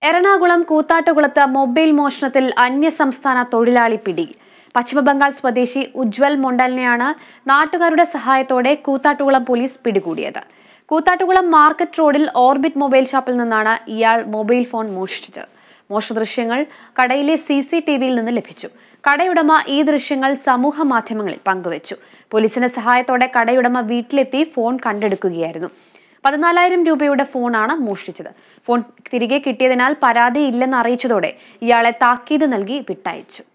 Ernakulam കൂത്താട്ടുകുളത്ത് mobile മോഷണത്തിൽ അന്യസംസ്ഥാന തൊഴിലാളി പിടിയിൽ പശ്ചിമബംഗാൾ സ്വദേശി ഉജ്വൽ മൊണ്ടലിനെയാണ് നാട്ടുകാരുടെ സഹായത്തോടെ കൂത്താട്ടുകുളം പോലീസ് പിടികൂടിയത് കൂത്താട്ടുകുളം മാർക്കറ്റ് റോഡിൽ ഓർബിറ്റ് മൊബൈൽ ഷോപ്പിൽ നിന്നാണ് ഇയാൾ മൊബൈൽ ഫോൺ മോഷ്ടിച്ചത് മോഷണ ദൃശ്യങ്ങൾ കടയിലെ സി സി ടി വിയിൽ നിന്ന് ലഭിച്ചു കടയുടമ ഈ ദൃശ്യങ്ങൾ സമൂഹ മാധ്യമങ്ങളിൽ പങ്കുവച്ചു പോലീസിന്റെ സഹായത്തോടെ കടയുടമ വീട്ടിലെത്തി ഫോൺ കണ്ടെടുക്കുകയായിരുന്നു പതിനാലായിരം രൂപയുടെ ഫോണാണ് മോഷ്ടിച്ചത് ഫോൺ തിരികെ കിട്ടിയതിനാൽ പരാതിയില്ലെന്ന് അറിയിച്ചതോടെ ഇയാളെ താക്കീത് നൽകി വിട്ടയച്ചു